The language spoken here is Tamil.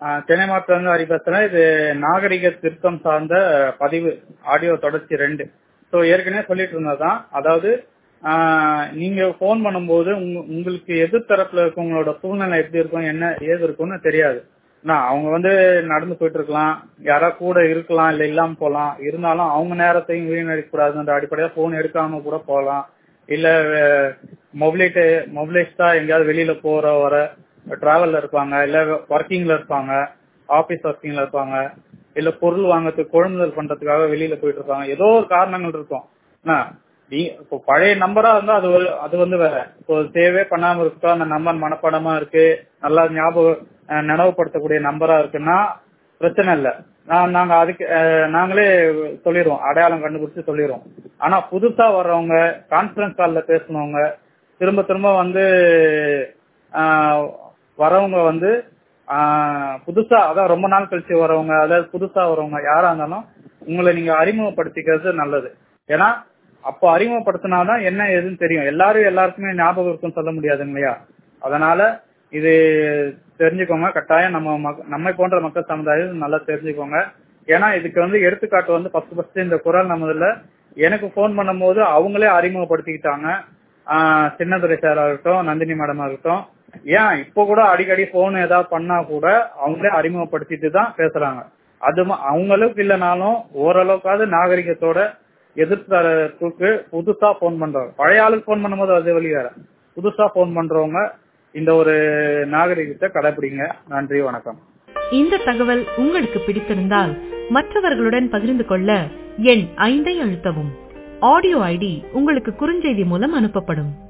ஆஹ் சென்னை மாவட்டத்திலிருந்து ஹரி பேசுறேன் இது நாகரிக திருத்தம் சார்ந்த பதிவு ஆடியோ தொடர்ச்சி ரெண்டு ஸோ ஏற்கனவே சொல்லிட்டு இருந்ததுதான் அதாவது ஆஹ் நீங்க ஃபோன் பண்ணும்போது உங்க- உங்களுக்கு எதிர்த்தரப்புல இருக்கவங்களோட சூழ்நிலை எப்படி இருக்கும் என்ன ஏது இருக்கும்னு தெரியாது நான் அவங்க வந்து நடந்து போயிட்டு இருக்கலாம் யாரா கூட இருக்கலாம் இல்ல இல்லாம போலாம் இருந்தாலும் அவங்க நேரத்தையும் வீணடிக்க கூடாதுன்ற அடிப்படையா போன் எடுக்காம கூட போகலாம் இல்ல மொபிலைட் மொபிலைஸ்டா எங்கேயாவது வெளியில போற வர டிராவல்ல இருப்பாங்க இல்ல ஒர்க்கிங்ல இருப்பாங்க ஆபீஸ் ஒர்க்கிங்ல இருப்பாங்க இல்ல பொருள் வாங்கறதுக்கு கொழுமுதல் பண்றதுக்காக வெளியில போயிட்டு இருப்பாங்க ஏதோ ஒரு காரணங்கள் இருக்கும் என்ன, நீ இப்போ பழைய நம்பரா இருந்தா அது ஒரு- அது வந்து வேற இப்போ சேவே பண்ணாம இருக்கோ அந்த நம்பர் மனப்பாடமா இருக்கு நல்லா ஞாபகம் அஹ், நினைவுபடுத்தக்கூடிய நம்பரா இருக்குன்னா பிரச்சனை இல்ல நான் நாங்க அதுக்கு அஹ், நாங்களே சொல்லிடுவோம் அடையாளம் கண்டுபிடிச்சு சொல்லிடுவோம் ஆனா புதுசா வர்றவங்க கான்ஃபரன்ஸ் கால்ல பேசுனவங்க திரும்ப திரும்ப வந்து ஆஹ், வரவங்க வந்து ஆஹ், புதுசா அதான் ரொம்ப நாள் கழிச்சு வரவங்க அதாவது புதுசா வரவங்க யாரா இருந்தாலும் உங்களை நீங்க அறிமுகப்படுத்திக்கிறது நல்லது ஏன்னா அப்போ அறிமுகப்படுத்தினாதான் என்ன ஏதுன்னு தெரியும் எல்லாரும் எல்லாருக்குமே ஞாபகம் இருக்கும்னு சொல்ல முடியாது இல்லையா அதனால இது தெரிஞ்சுக்கோங்க கட்டாயம் நம்ம மக்க- நம்மை போன்ற மக்கள் சமுதாயம் நல்லா தெரிஞ்சுக்கோங்க ஏன்னா இதுக்கு வந்து எடுத்துக்காட்டு வந்து ஃபர்ஸ்ட் ஃபர்ஸ்ட் இந்த குரல் நம்மதுல எனக்கு ஃபோன் பண்ணும்போது அவங்களே அறிமுகப்படுத்திக்கிட்டாங்க ஆஹ் சின்னதுரை சார் ஆகட்டும் நந்தினி மேடம் ஆகட்டும் ஏன் இப்போ கூட அடிக்கடி போன் ஏதாவது பண்ணா கூட அவங்களே அறிமுகப்படுத்திட்டு தான் பேசுறாங்க அது ம- அவங்களுக்கு இல்லைனாலும் ஓரளவுக்காவது நாகரிகத்தோட எதிர்த்தரப்புக்கு புதுசா போன் பண்றவங்க பழைய ஆளுக்கு போன் பண்ணும்போது அது வழி வேற புதுசா போன் பண்றவங்க இந்த ஒரு நாகரிகத்தை கடைபிடிங்க நன்றி வணக்கம் இந்த தகவல் உங்களுக்கு பிடித்திருந்தால் மற்றவர்களுடன் பகிர்ந்து கொள்ள எண் ஐந்தை அழுத்தவும் ஆடியோ ஐடி உங்களுக்கு குறுஞ்செய்தி மூலம் அனுப்பப்படும்